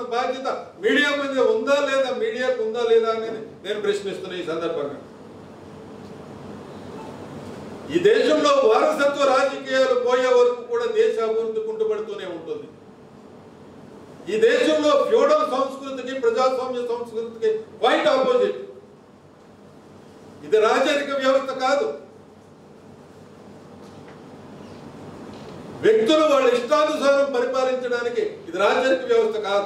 చేయాల్సిన బాధ్యత మీడియా మీద ఉందా లేదా మీడియాకు ఉందా లేదా అనేది నేను ప్రశ్నిస్తున్నా ఈ సందర్భంగా ఈ దేశంలో వారసత్వ రాజకీయాలు పోయే వరకు కూడా దేశ అభివృద్ధి కుంటుపడుతూనే ఉంటుంది ఈ దేశంలో ఫ్యూడల్ సంస్కృతికి ప్రజాస్వామ్య సంస్కృతికి క్వైట్ ఆపోజిట్ ఇది రాజరిక వ్యవస్థ కాదు వ్యక్తులు వాళ్ళ ఇష్టానుసారం పరిపాలించడానికి ఇది రాజరిక వ్యవస్థ కాదు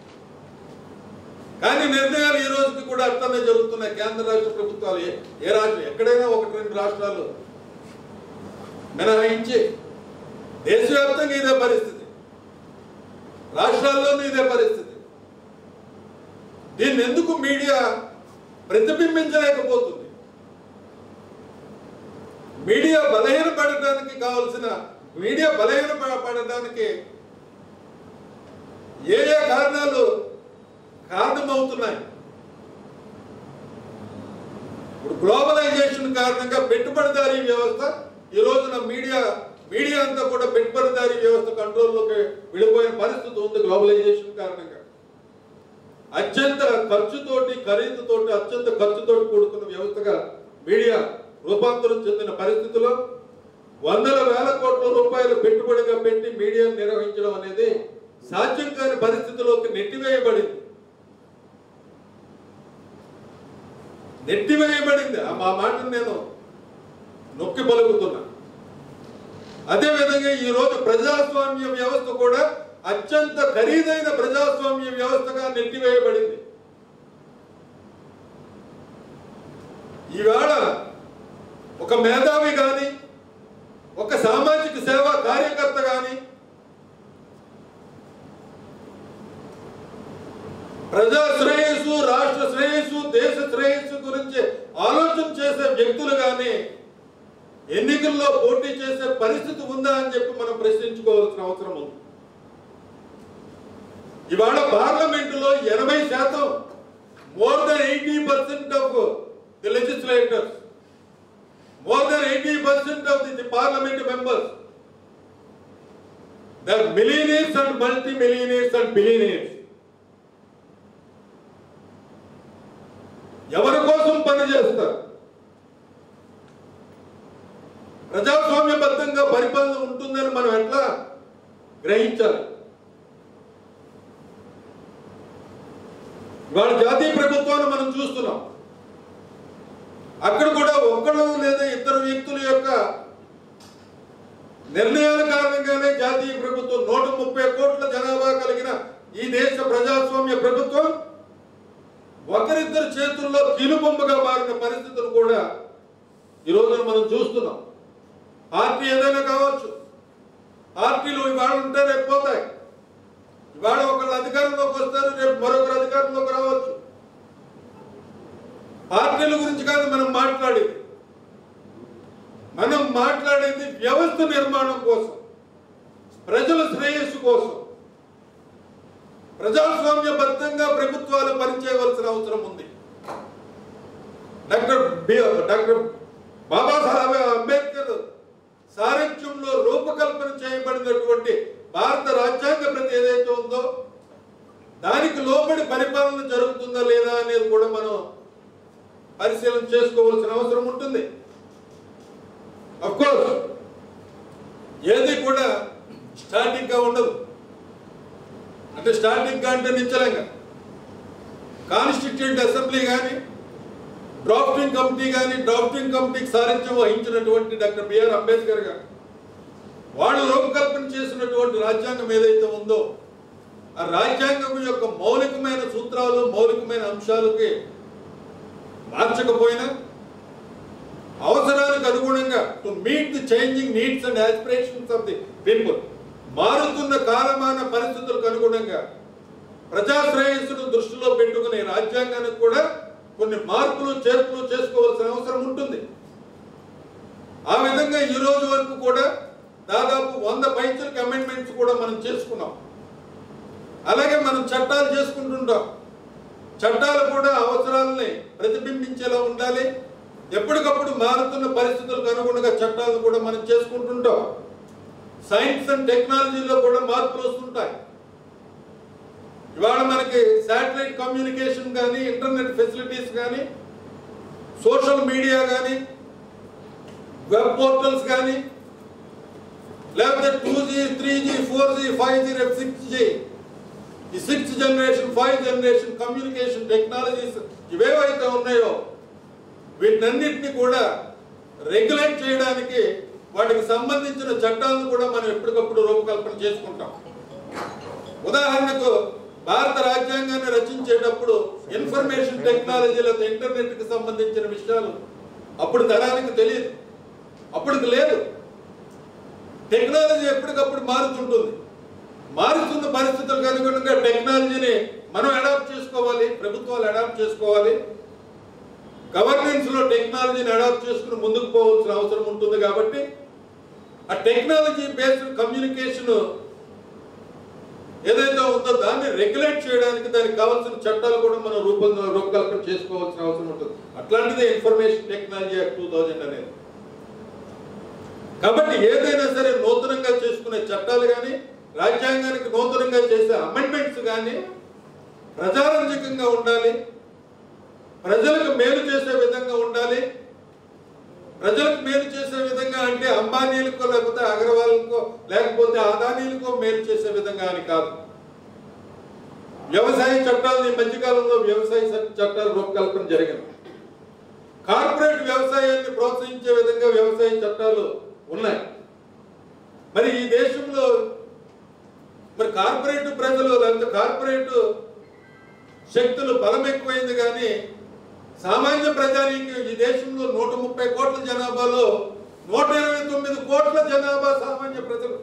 కానీ నిర్ణయాలు ఈ రోజుకి కూడా అట్లనే జరుగుతున్నాయి కేంద్ర రాష్ట్ర ప్రభుత్వాలు ఏ- ఏ రాష్ట్రం ఎక్కడైనా ఒకటి రెండు రాష్ట్రాలు మినహాయించి దేశవ్యాప్తంగా ఇదే పరిస్థితి రాష్ట్రాల్లోనూ ఇదే పరిస్థితి దీన్ని ఎందుకు మీడియా ప్రతిబింబించలేకపోతుంది మీడియా బలహీనపడటానికి కావలసిన మీడియా బలహీన పడడానికి ఏ ఏ కారణాలు కారణమవుతున్నాయి ఇప్పుడు గ్లోబలైజేషన్ కారణంగా పెట్టుబడిదారీ వ్యవస్థ ఈ రోజున మీడియా మీడియా అంతా కూడా పెట్టుబడిదారీ వ్యవస్థ కంట్రోల్లోకి వెళ్ళిపోయిన పరిస్థితి ఉంది గ్లోబలైజేషన్ కారణంగా అత్యంత ఖర్చుతోటి ఖరీదుతోటి అత్యంత ఖర్చుతోటి కూడుకున్న వ్యవస్థగా మీడియా రూపాంతరం చెందిన పరిస్థితిలో వందల వేల కోట్ల రూపాయలు పెట్టుబడిగా పెట్టి మీడియాను నిర్వహించడం అనేది సాధ్యం కాని పరిస్థితిలోకి నెట్టివేయబడింది నెట్టివేయబడింది ఆ మా మాటను నేను నొక్కి పలుకుతున్నా అదేవిధంగా ఈ రోజు ప్రజాస్వామ్య వ్యవస్థ కూడా అత్యంత ఖరీదైన ప్రజాస్వామ్య వ్యవస్థగా నెట్టివేయబడింది ఈవేళ ఒక మేధావి కానీ ఒక సామాజిక సేవా కార్యకర్త కానీ ప్రజా శ్రేయస్సు రాష్ట్ర శ్రేయస్సు దేశ శ్రేయస్సు గురించి ఆలోచన చేసే వ్యక్తులు కానీ ఎన్నికల్లో పోటీ చేసే పరిస్థితి ఉందా అని చెప్పి మనం ప్రశ్నించుకోవాల్సిన అవసరం ఉంది ఇవాళ పార్లమెంటులో ఎనభై శాతం more than eighty percent of the legislators more than eighty percent of the parliament members the millionaires and multi millionaires and billionaires ఎవరి కోసం పనిచేస్తారు ప్రజాస్వామ్యబద్ధంగా పరిపాలన ఉంటుందని మనం ఎట్లా గ్రహించాలి ఇవాళ జాతీయ ప్రభుత్వాన్ని మనం చూస్తున్నాం అక్కడ కూడా ఒక్కడు లేదా ఇద్దరు వ్యక్తుల యొక్క నిర్ణయాల కారణంగానే జాతీయ ప్రభుత్వం నూట ముప్పై కోట్ల జనాభా కలిగిన ఈ దేశ ప్రజాస్వామ్య ప్రభుత్వం ఒకరిద్దరు చేతుల్లో కీలుబొమ్మగా మారిన పరిస్థితులు కూడా ఈ రోజున మనం చూస్తున్నాం పార్టీ ఏదైనా కావచ్చు పార్టీలు ఇవాళ ఉంటే రేపు పోతాయి ఇవాళ ఒకళ్ళు అధికారంలోకి వస్తారు రేపు మరొకరు అధికారంలోకి రావచ్చు పార్టీల గురించి కాదు మనం మాట్లాడేది మనం మాట్లాడేది వ్యవస్థ నిర్మాణం కోసం ప్రజల శ్రేయస్సు కోసం ప్రజాస్వామ్యబద్ధంగా ప్రభుత్వాలు పనిచేయవలసిన అవసరం ఉంది డాక్టర్ బి- డాక్టర్ బాబాసాహెబ్ అంబేద్కర్ సారథ్యంలో రూపకల్పన చేయబడినటువంటి భారత రాజ్యాంగ ప్రతి ఏదైతే ఉందో దానికి లోబడి పరిపాలన జరుగుతుందా లేదా అనేది కూడా మనం పరిశీలన చేసుకోవాల్సిన అవసరం ఉంటుంది కోర్స్ ఏది కూడా స్టాటిక్ గా ఉండదు అంటే స్టాటిక్ గా అంటే నిశ్చలంగా కాన్స్టిట్యూంట్ అసెంబ్లీ కానీ డ్రాఫ్టింగ్ కమిటీ కానీ డ్రాఫ్టింగ్ కమిటీకి సారథ్యం వహించినటువంటి డాక్టర్ బిఆర్ అంబేద్కర్ గారు వాళ్ళు రూపకల్పన చేసినటువంటి రాజ్యాంగం ఏదైతే ఉందో ఆ రాజ్యాంగం యొక్క మౌలికమైన సూత్రాలు మౌలికమైన అంశాలకి మార్చకపోయినా అవసరాలకు అనుగుణంగా to meet the changing needs and aspirations of the people మారుతున్న కాలమాన పరిస్థితులకు అనుగుణంగా ప్రజా శ్రేయస్సును దృష్టిలో పెట్టుకునే రాజ్యాంగానికి కూడా కొన్ని మార్పులు చేర్పులు చేసుకోవాల్సిన అవసరం ఉంటుంది ఆ విధంగా ఈ రోజు వరకు కూడా దాదాపు వంద పైచలకు అమెండ్మెంట్స్ కూడా మనం చేసుకున్నాం అలాగే మనం చట్టాలు చేసుకుంటుంటాం చట్టాలు కూడా అవసరాలని ప్రతిబింబించేలా ఉండాలి ఎప్పటికప్పుడు మారుతున్న పరిస్థితులకు అనుగుణంగా చట్టాలను కూడా మనం చేసుకుంటుంటాం సైన్స్ అండ్ టెక్నాలజీలో కూడా మార్పులు వస్తుంటాయి ఇవాళ మనకి శాటిలైట్ కమ్యూనికేషన్ కానీ ఇంటర్నెట్ ఫెసిలిటీస్ కానీ సోషల్ మీడియా కానీ వెబ్ పోర్టల్స్ కానీ లేకపోతే two G three G four G five G రేపు సిక్స్ జీ ఈ sixth generation five generation communication technologies ఇవేవైతే ఉన్నాయో వీటన్నిటిని కూడా రెగ్యులేట్ చేయడానికి వాటికి సంబంధించిన చట్టాలను కూడా మనం ఎప్పటికప్పుడు రూపకల్పన చేసుకుంటాం ఉదాహరణకు భారత రాజ్యాంగాన్ని రచించేటప్పుడు ఇన్ఫర్మేషన్ టెక్నాలజీ లేదా ఇంటర్నెట్ కి సంబంధించిన విషయాలు అప్పుడు తరానికి తెలియదు అప్పటికి లేదు టెక్నాలజీ ఎప్పటికప్పుడు మారుతుంటుంది మారుతున్న పరిస్థితులకు అనుగుణంగా టెక్నాలజీని మనం అడాప్ట్ చేసుకోవాలి ప్రభుత్వాలు అడాప్ట్ చేసుకోవాలి గవర్నెన్స్ లో టెక్నాలజీని అడాప్ట్ చేసుకుని ముందుకు పోవాల్సిన అవసరం ఉంటుంది కాబట్టి ఆ టెక్నాలజీ బేస్డ్ కమ్యూనికేషన్ ఏదైతే ఉందో దాన్ని రెగ్యులేట్ చేయడానికి దానికి కావాల్సిన చట్టాలు కూడా మనం రూపొంద రూపకల్పన చేసుకోవాల్సిన అవసరం ఉంటుంది అట్లాంటిదే information technology act two thousand అనేది కాబట్టి ఏదైనా సరే నూతనంగా చేసుకునే చట్టాలు కానీ రాజ్యాంగానికి నూతనంగా చేసే అమెండ్మెంట్స్ కానీ ప్రజారంజకంగా ఉండాలి ప్రజలకు మేలు చేసే విధంగా ఉండాలి ప్రజలకు మేలు చేసే విధంగా అంటే అంబానీలకో లేకపోతే అగర్వాల్కో లేకపోతే అదానీలకో మేలు చేసే విధంగా అని కాదు వ్యవసాయ చట్టాలను ఈ మధ్యకాలంలో వ్యవసాయ చ- చట్టాల రూపకల్పన జరిగింది కార్పొరేట్ వ్యవసాయాన్ని ప్రోత్సహించే విధంగా వ్యవసాయ చట్టాలు ఉన్నాయి మరి ఈ దేశంలో మరి కార్పొరేట్ ప్రజలు లేకపోతే కార్పొరేట్ శక్తులు బలం ఎక్కువైంది కానీ సామాన్య ప్రజానికి ఈ దేశంలో నూట ముప్పై కోట్ల జనాభాలో నూట ఇరవై తొమ్మిది కోట్ల జనాభా సామాన్య ప్రజలు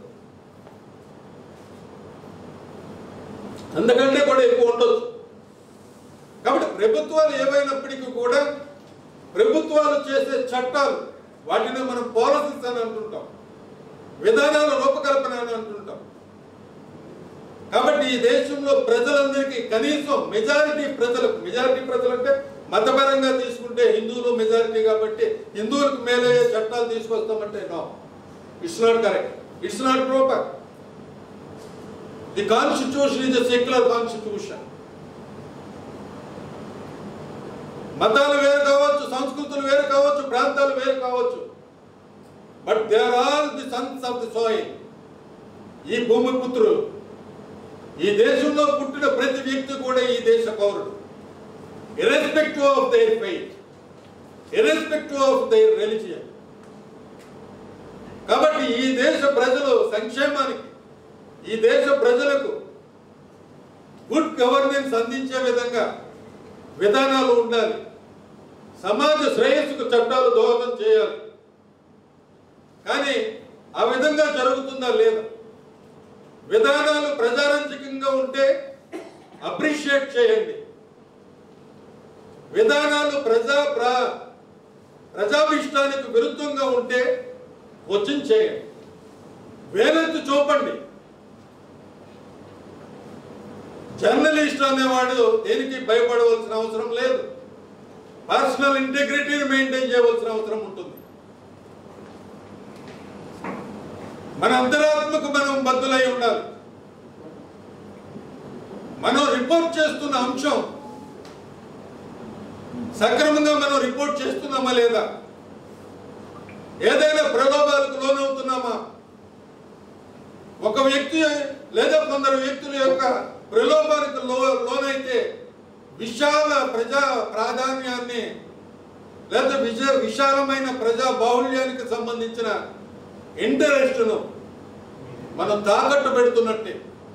అందుకంటే కూడా ఎక్కువ ఉండొచ్చు కాబట్టి ప్రభుత్వాలు ఏవైనప్పటికీ కూడా ప్రభుత్వాలు చేసే చట్టాలు వాటిని మనం పాలసీస్ అని అంటుంటాం విధానాల రూపకల్పన అని అంటుంటాం కాబట్టి ఈ దేశంలో ప్రజలందరికీ కనీసం మెజారిటీ ప్రజలకు మెజారిటీ ప్రజలు అంటే మతపరంగా తీసుకుంటే హిందువులు మెజారిటీ కాబట్టి హిందువులకు మేలయ్యే చట్టాలు తీసుకొస్తామంటే no it's not correct it's not proper the constitution is secular constitution మతాలు వేరు కావచ్చు సంస్కృతులు వేరు కావచ్చు ప్రాంతాలు వేరు కావచ్చు but they are all the sons of the soil ఈ భూమి పుత్రులు ఈ దేశంలో పుట్టిన ప్రతి వ్యక్తి కూడా ఈ దేశ పౌరుడు irrespective of their faith irrespective of their religion కాబట్టి ఈ దేశ ప్రజలు సంక్షేమానికి ఈ దేశ ప్రజలకు గుడ్ గవర్నెన్స్ అందించే విధంగా విధానాలు ఉండాలి సమాజ శ్రేయస్సుకు చట్టాలు దోహదం చేయాలి కానీ ఆ విధంగా జరుగుతుందా లేదా విధానాలు ప్రజారంజకంగా ఉంటే అప్రిషియేట్ చేయండి విధానాలు ప్రజా ప్ర ప్రజాభిష్టానికి విరుద్ధంగా ఉంటే క్వశ్చన్ చేయండి వేలెత్తి చూపండి జర్నలిస్ట్ అనేవాడు దేనికి భయపడవలసిన అవసరం లేదు పర్సనల్ ఇంటెగ్రిటీని మెయింటైన్ చేయవలసిన అవసరం ఉంటుంది మన అంతరాత్మకు మనం బద్దులై ఉండాలి మనం రిపోర్ట్ చేస్తున్న అంశం సక్రమంగా మనం రిపోర్ట్ చేస్తున్నామా లేదా ఏదైనా ప్రలోభాలకు లోనవుతున్నామా ఒక వ్యక్తి లేదా కొందరు వ్యక్తుల యొక్క ప్రలోభానికి లో లోనైతే విశాల ప్రజా ప్రాధాన్యాన్ని లేదా విజ విశాలమైన ప్రజా బాహుళ్యానికి సంబంధించిన ఇంటరెస్ట్ను మనం తాకట్టు పెడుతున్నట్టే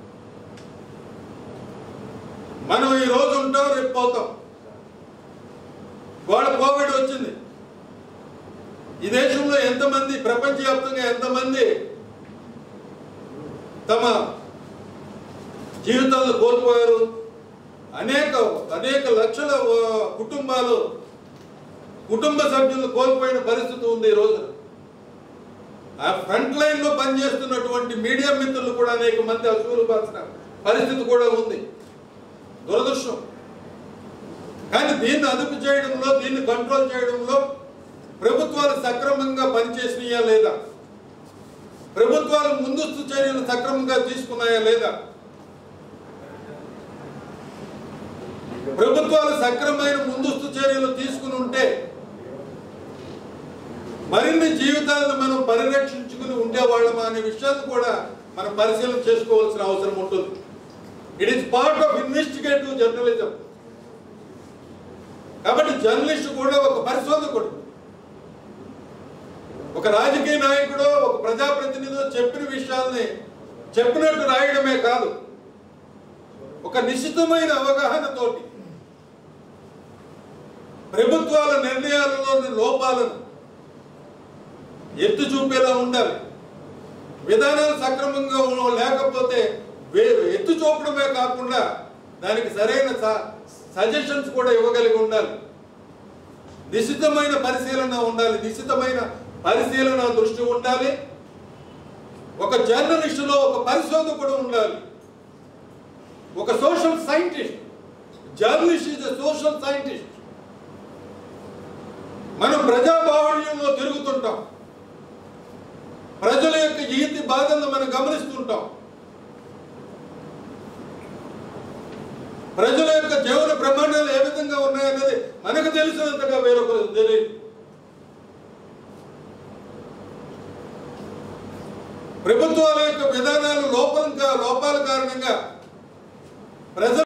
మనం ఈ రోజు ఉంటాం రేపు పోతాం వాళ్ళ కోవిడ్ వచ్చింది ఈ దేశంలో ఎంతమంది ప్రపంచవ్యాప్తంగా ఎంతమంది తమ జీవితాలు కోల్పోయారు అనేక అనేక లక్షల ఆ, కుటుంబాలు కుటుంబ సభ్యులు కోల్పోయిన పరిస్థితి ఉంది ఈ రోజున ఆ ఫ్రంట్ లైన్ లో పనిచేస్తున్నటువంటి మీడియా మిత్రులు కూడా అనేక మంది అసూలు పాల్సిన పరిస్థితి కూడా ఉంది దురదృష్టం కానీ దీన్ని అదుపు చేయడంలో దీన్ని కంట్రోల్ చేయడంలో ప్రభుత్వాలు సక్రమంగా పనిచేసినాయా లేదా ప్రభుత్వాలు ముందస్తు చర్యలు సక్రమంగా తీసుకున్నాయా లేదా ప్రభుత్వాలు సక్రమైన ముందస్తు చర్యలు తీసుకుని ఉంటే మరిన్ని జీవితాలను మనం పరిరక్షించుకుని ఉండేవాళ్ళమా అనే విషయాన్ని కూడా మనం పరిశీలన చేసుకోవాల్సిన అవసరం ఉంటుంది it is part of investigative journalism కాబట్టి జర్నలిస్ట్ కూడా ఒక పరిశోధకుడు ఒక రాజకీయ నాయకుడు ఒక ప్రజాప్రతినిధి చెప్పిన విషయాల్ని చెప్పినట్టు రాయడమే కాదు ఒక నిశ్చితమైన అవగాహనతోటి ప్రభుత్వాల నిర్ణయాలలోని లోపాలను ఎత్తు చూపేలా ఉండాలి విధానాలు సక్రమంగా ఉన్న- లేకపోతే వే- ఎత్తు చూపడమే కాకుండా దానికి సరైన సజెషన్స్ కూడా ఇవ్వగలిగి ఉండాలి నిశ్చితమైన పరిశీలన ఉండాలి నిశ్చితమైన పరిశీలన దృష్టి ఉండాలి ఒక జర్నలిస్టులో ఒక పరిశోధకుడు ఉండాలి ఒక social scientist journalist is social scientist మనం ప్రజా బాహుళ్యంలో తిరుగుతుంటాం ప్రజల యొక్క ఈతి బాధలను మనం గమనిస్తుంటాం ప్రజల యొక్క జీవన ప్రమాణాలు ఏ విధంగా ఉన్నాయన్నది మనకు తెలిసినంతగా వేరొకరు తెలియదు ప్రభుత్వాల యొక్క విధానాలు లోపం లోపాల కారణంగా ప్రజలు